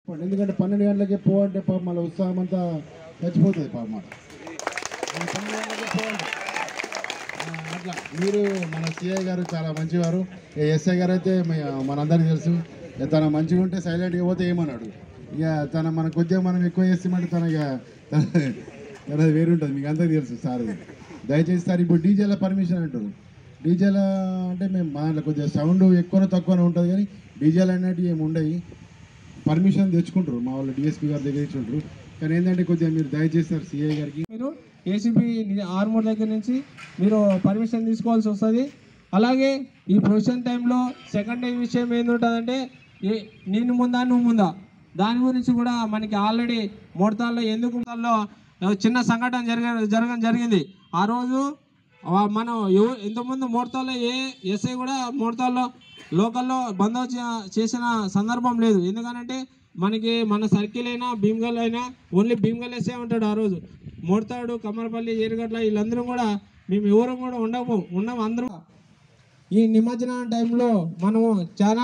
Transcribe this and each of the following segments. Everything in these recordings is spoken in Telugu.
ఎందుకంటే పన్నెండు గంటలకే పో అంటే పాపం మళ్ళీ ఉత్సాహం అంతా చచ్చిపోతుంది పాపం మాట పన్నెండు గంటలకే పోవాలి ఆ, అట్లా మీరు మన సిఐ గారు చాలా మంచివారు ఈ ఎస్ఐ గారు అయితే మీ- మనందరికీ తెలుసు ఇక తన మంచిగా ఉంటే సైలెంట్గా పోతే ఏమన్నాడు ఇక తన మన కొద్దిగా మనం ఎక్కువ చేస్తామంటే తన ఇక తన- తనది వేరు ఉంటుంది మీకు అందరికీ తెలుసు సార్ దయచేసి సార్ ఇప్పుడు డీజేల పర్మిషన్ అంటారు డీజేల అంటే మేము మా దాంట్లో కొద్దిగా సౌండ్ ఎక్కువ తక్కువనే ఉంటుంది కానీ డీజేలు అనేటివి ఏమి ఉండవు పర్మిషన్ తెచ్చుకుంటారు మా వాళ్ళు డిఎస్పీ గారి దగ్గర ఇచ్చుంటారు కానీ ఏంటంటే కొద్దిగా మీరు దయచేసి సిఐ గారికి మీరు ఏసీబీ ఆర్మూర్ దగ్గర నుంచి మీరు పర్మిషన్ తీసుకోవాల్సి వస్తుంది అలాగే ఈ ప్రొఫెషన్ టైంలో సెకండ్ విషయం ఏంటంటే ఏ నేను ముందా నువ్వు ముందా దాని గురించి కూడా మనకి ఆల్రెడీ మోడతాల్లో ఎందుకు మోడతాల్లో చిన్న సంఘటన జరగ జరగడం జరిగింది ఆ రోజు ఆ మనం ఎవ ఇంతకుముందు మోడతాల్లో ఏ ఎస్ఐ కూడా మోడతాల్లో లోకల్లో బందోబస్తు చే- చేసిన సందర్భం లేదు ఎందుకనంటే మనకి మన సర్కిల్ అయినా భీమ్గల్ అయినా ఓన్లీ భీమ్గల్ ఎస్ఏ ఉంటాడు ఆ రోజు మోడతాడు కమ్మరపల్లి ఏరుగట్ల వీళ్ళందరూ కూడా మేము ఎవరు కూడా ఉండము ఉన్నాం అందరం ఈ నిమజ్జనం టైంలో మనము చాలా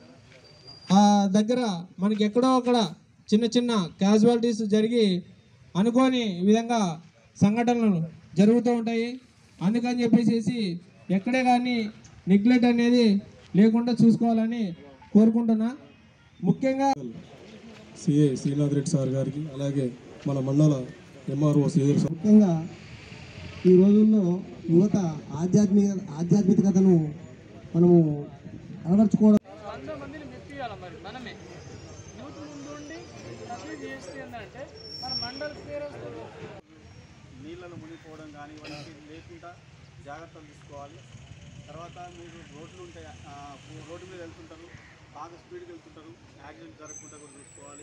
ఆ దగ్గర మనకి ఎక్కడో అక్కడ చిన్న చిన్న క్యాజువాలిటీస్ జరిగి అనుకోని విధంగా సంఘటనలు జరుగుతూ ఉంటాయి అందుకని చెప్పేసి ఎక్కడే కానీ నెగ్లెక్ట్ అనేది లేకుండా చూసుకోవాలని కోరుకుంటున్నా ముఖ్యంగా సిఏ శ్రీనాథ్ రెడ్డి సార్ గారికి అలాగే మన మండల ఎంఆర్ఓ శ్రీధర్ సార్ ముఖ్యంగా ఈ రోజుల్లో యువత ఆధ్యాత్మిక ఆధ్యాత్మికతను మనము అలవర్చుకోవడం వంద మందిని మెప్పియాలి మరి మనమే యూత్ ముందుండి ప్రతి చేస్తే ఏంటంటే మన మండల పేరు వస్తుంది నీళ్ళను మునిగిపోవడం కానీ వాటికి లేకుండా జాగ్రత్తలు తీసుకోవాలి తర్వాత మీరు రోడ్లు ఉంటాయి ఆ, రోడ్డు మీద వెళ్తుంటారు బాగా స్పీడ్కి వెళ్తుంటారు యాక్సిడెంట్ జరగకుండా కూడా చూసుకోవాలి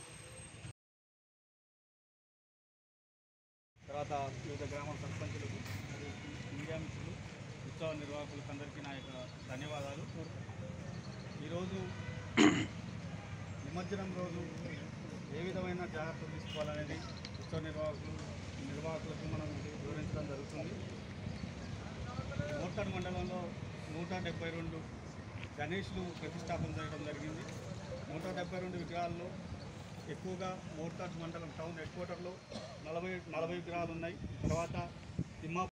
తర్వాత వివిధ గ్రామాల సర్పంచులకు మరియు మీడియా మిత్రులు ఉత్సవ నిర్వాహకులకు అందరికీ నా యొక్క ధన్యవాదాలు ఈరోజు నిమజ్జనం రోజు ఏ విధమైన జాగ్రత్తలు తీసుకోవాలనేది ఉత్సవ నిర్వాహకులు నిర్వాహకులకు మనం వివరించడం జరుగుతుంది మోర్తాడ్ మండలంలో నూట డెబ్బై రెండు గణేష్లు ప్రతిష్టాపన చేయడం జరిగింది నూట డెబ్బై రెండు విగ్రహాల్లో ఎక్కువగా మోర్తాడ్ మండలం టౌన్ హెడ్ క్వార్టర్లో నలభై నలభై విగ్రహాలు ఉన్నాయి తర్వాత తిమ్మా